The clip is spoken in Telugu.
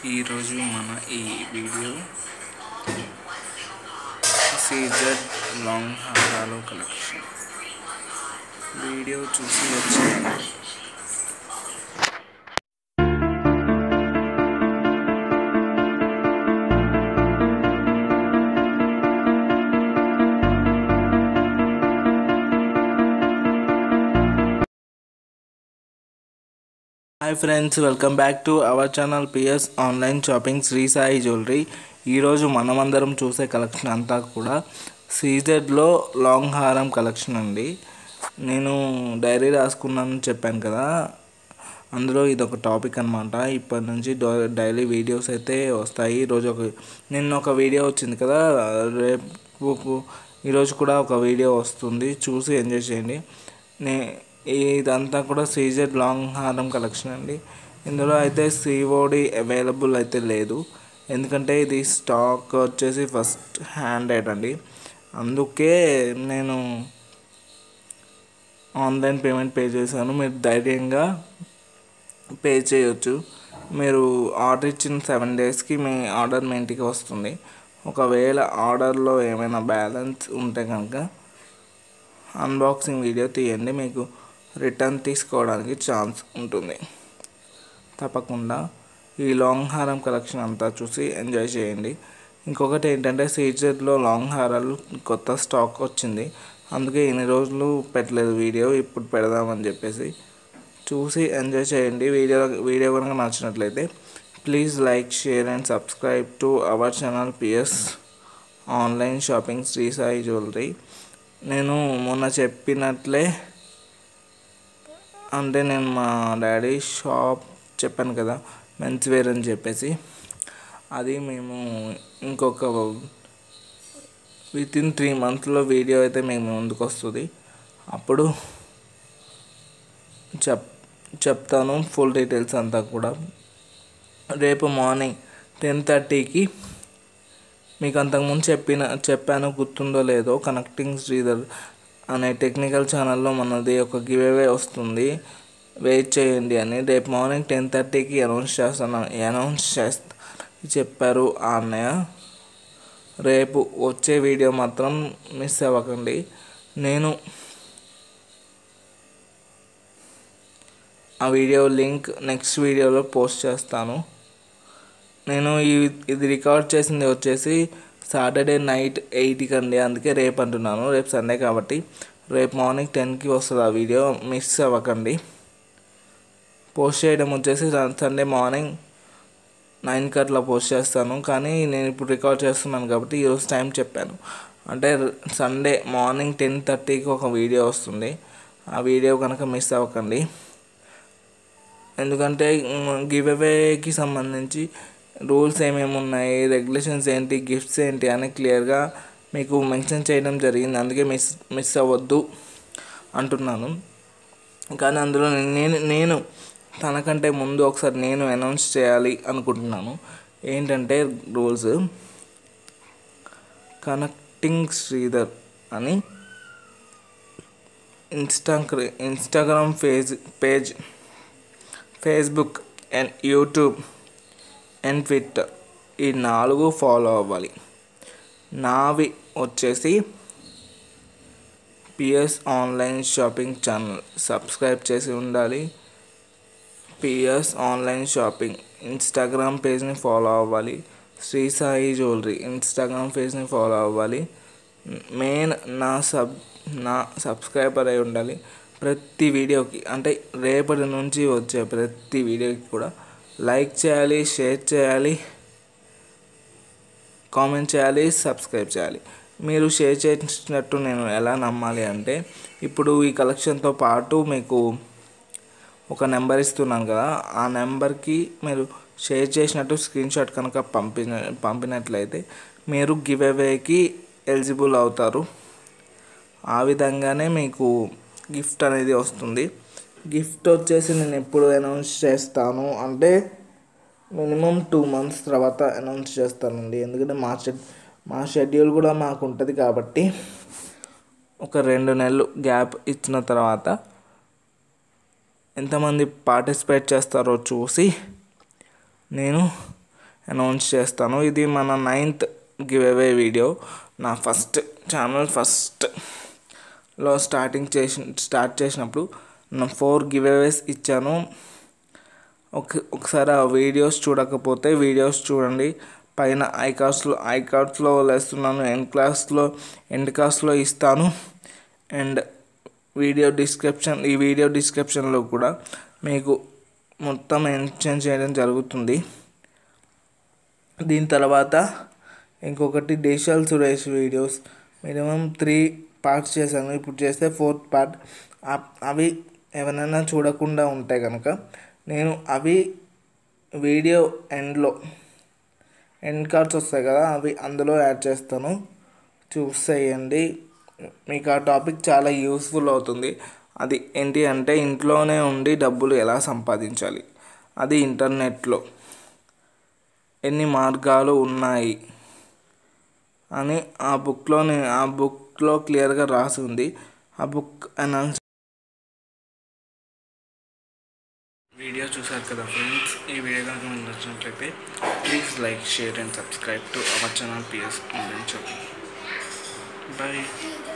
ఈరోజు మన ఈ వీడియో సీజర్ లాంగ్ హారాలు కలెక్షన్ వీడియో చూసి వచ్చేయండి hi friends welcome back to our channel P S online shopping Shri Sai jewellery ఈరోజు మనమందరం చూసే కలెక్షన్ అంతా కూడా సీజెడ్లో లాంగ్ హారం కలెక్షన్ అండి నేను డైరీ రాసుకున్నానని చెప్పాను కదా అందులో ఇది ఒక టాపిక్ అనమాట ఇప్పటి నుంచి డై- డైలీ వీడియోస్ అయితే వస్తాయి ఈరోజు ఒక నిన్న ఒక వీడియో వచ్చింది కదా రేపు ఈరోజు కూడా ఒక వీడియో వస్తుంది చూసి ఎంజాయ్ చేయండి నే ఇదంతా కూడా సీజెడ్ లాంగ్ హారం కలెక్షన్ అండి ఇందులో అయితే సిఓడి అవైలబుల్ అయితే లేదు ఎందుకంటే ఇది స్టాక్ వచ్చేసి ఫస్ట్ హ్యాండెడ్ అండి అందుకే నేను ఆన్లైన్ పేమెంట్ పే చేశాను మీరు ధైర్యంగా పే చేయొచ్చు మీరు ఆర్డర్ ఇచ్చిన సెవెన్ డేస్కి మీ ఆర్డర్ మీ ఇంటికి వస్తుంది ఒకవేళ ఆర్డర్లో ఏమైనా బ్యాలెన్స్ ఉంటే కనుక అన్బాక్సింగ్ వీడియో తీయండి మీకు రిటర్న్ తీసుకోవడానికి ఛాన్స్ ఉంటుంది తప్పకుండా ఈ లాంగ్ హారం కలెక్షన్ అంతా చూసి ఎంజాయ్ చేయండి ఇంకొకటి ఏంటంటే సీజర్లో లాంగ్ హారాలు కొత్త స్టాక్ వచ్చింది అందుకే ఇన్ని రోజులు పెట్టలేదు వీడియో ఇప్పుడు పెడదామని చెప్పేసి చూసి ఎంజాయ్ చేయండి వీడియో వీడియో కనుక నచ్చినట్లయితే please like share and subscribe to our channel P S online shopping Shri Sai jewellery నేను మొన్న చెప్పినట్లే అంటే నేను మా డాడీ షాప్ చెప్పాను కదా మెన్స్ వేర్ అని చెప్పేసి అది మేము ఇంకొక విత్ ఇన్ త్రీ మంత్స్లో వీడియో అయితే మేము ముందుకు వస్తుంది అప్పుడు చెప్ చెప్తాను ఫుల్ డీటెయిల్స్ అంతా కూడా రేపు మార్నింగ్ టెన్ థర్టీకి మీకు అంతకుముందు చెప్పిన చెప్పాను గుర్తుందో లేదో కనెక్టింగ్ శ్రీధర్ అనే టెక్నికల్ ఛానల్లో మనది ఒక గివేవే వస్తుంది వెయిట్ చేయండి అని రేపు మార్నింగ్ టెన్ థర్టీకి అనౌన్స్ చేస్తాను అనౌన్స్ చేస్తా చెప్పారు ఆ అన్నయ్య రేపు వచ్చే వీడియో మాత్రం మిస్ అవ్వకండి నేను ఆ వీడియో లింక్ నెక్స్ట్ వీడియోలో పోస్ట్ చేస్తాను నేను ఈ ఇది రికార్డ్ చేసింది వచ్చేసి సాటర్డే నైట్ ఎయిట్కి అండి అందుకే రేపు అంటున్నాను రేపు సండే కాబట్టి రేపు మార్నింగ్ టెన్కి వస్తుంది ఆ వీడియో మిస్ అవ్వకండి పోస్ట్ చేయడం వచ్చేసి సండే మార్నింగ్ నైన్కి అట్లా పోస్ట్ చేస్తాను కానీ నేను ఇప్పుడు రికార్డ్ చేస్తున్నాను కాబట్టి ఈరోజు టైం చెప్పాను అంటే సండే మార్నింగ్ టెన్ థర్టీకి ఒక వీడియో వస్తుంది ఆ వీడియో కనుక మిస్ అవ్వకండి ఎందుకంటే గివ్ అవేకి సంబంధించి రూల్స్ ఏమేమి ఉన్నాయి రెగ్యులేషన్స్ ఏంటి గిఫ్ట్స్ ఏంటి అని క్లియర్గా మీకు మెన్షన్ చేయడం జరిగింది అందుకే మిస్ మిస్ అవ్వద్దు అంటున్నాను కానీ అందులో నేను నేను తనకంటే ముందు ఒకసారి నేను అనౌన్స్ చేయాలి అనుకుంటున్నాను ఏంటంటే రూల్స్ కనెక్టింగ్ శ్రీధర్ అని insta Instagram page page Facebook and YouTube and Twitter ఈ నాలుగు ఫాలో అవ్వాలి నావి వచ్చేసి P S online shopping channel subscribe చేసి ఉండాలి పిఎస్ ఆన్లైన్ షాపింగ్ ఇన్స్టాగ్రామ్ పేజ్ని ఫాలో అవ్వాలి శ్రీ సాయి జ్యువెలరీ ఇన్స్టాగ్రామ్ పేజ్ని ఫాలో అవ్వాలి మెయిన్ నా సబ్ నా సబ్స్క్రైబర్ అయి ఉండాలి ప్రతి వీడియోకి అంటే రేపటి నుంచి వచ్చే ప్రతి వీడియోకి కూడా లైక్ చేయాలి షేర్ చేయాలి కామెంట్ చేయాలి సబ్స్క్రైబ్ చేయాలి మీరు షేర్ చేసినట్టు నేను ఎలా నమ్మాలి అంటే ఇప్పుడు ఈ కలెక్షన్తో పాటు మీకు ఒక నెంబర్ ఇస్తున్నాను కదా ఆ నెంబర్కి మీరు షేర్ చేసినట్టు స్క్రీన్ షాట్ కనుక పంపిన పంపినట్లయితే మీరు గివ్ అవేకి ఎలిజిబుల్ అవుతారు ఆ విధంగానే మీకు గిఫ్ట్ అనేది వస్తుంది గిఫ్ట్ వచ్చేసి నేను ఎప్పుడు అనౌన్స్ చేస్తాను అంటే మినిమం టూ మంత్స్ తర్వాత అనౌన్స్ చేస్తానండి ఎందుకంటే మా షెడ్ మా షెడ్యూల్ కూడా మాకు ఉంటుంది కాబట్టి ఒక రెండు నెలలు గ్యాప్ ఇచ్చిన తర్వాత ఎంతమంది పార్టిసిపేట్ చేస్తారో చూసి నేను అనౌన్స్ చేస్తాను ఇది మన నైన్త్ గివ్ అవే వీడియో నా ఫస్ట్ ఛానల్ ఫస్ట్లో స్టార్టింగ్ చేసి స్టార్ట్ చేసినప్పుడు నా ఫోర్ గివ్ అవేస్ ఇచ్చాను ఒక ఒకసారి ఆ వీడియోస్ చూడకపోతే వీడియోస్ చూడండి పైన ఐ కార్డ్స్లో ఐ కార్డ్స్లో వేస్తున్నాను ఎండ్ క్లాస్లో ఎండ్ క్లాస్లో ఇస్తాను అండ్ వీడియో డిస్క్రిప్షన్ ఈ వీడియో డిస్క్రిప్షన్లో కూడా మీకు మొత్తం మెన్షన్ చేయడం జరుగుతుంది దీని తర్వాత ఇంకొకటి దేశాల్ Suresh videos minimum three parts చేశాను ఇప్పుడు చేస్తే ఫోర్త్ పార్ట్ అవి ఎవరైనా చూడకుండా ఉంటే కనుక నేను అవి వీడియో ఎండ్లో ఎండ్ కార్డ్స్ వస్తాయి కదా అవి అందులో యాడ్ చేస్తాను చూసేయండి మీకు ఆ టాపిక్ చాలా యూస్ఫుల్ అవుతుంది అది ఏంటి అంటే ఇంట్లోనే ఉండి డబ్బులు ఎలా సంపాదించాలి అది ఇంటర్నెట్లో ఎన్ని మార్గాలు ఉన్నాయి అని ఆ బుక్లో ఆ బుక్లో క్లియర్గా రాసి ఉంది ఆ బుక్ అనౌన్స్ వీడియో చూసారు కదా ఫ్రెండ్స్ ఈ వీడియో కనుక మీకు నచ్చినట్లయితే please like share and subscribe to our channel P S online shopping bye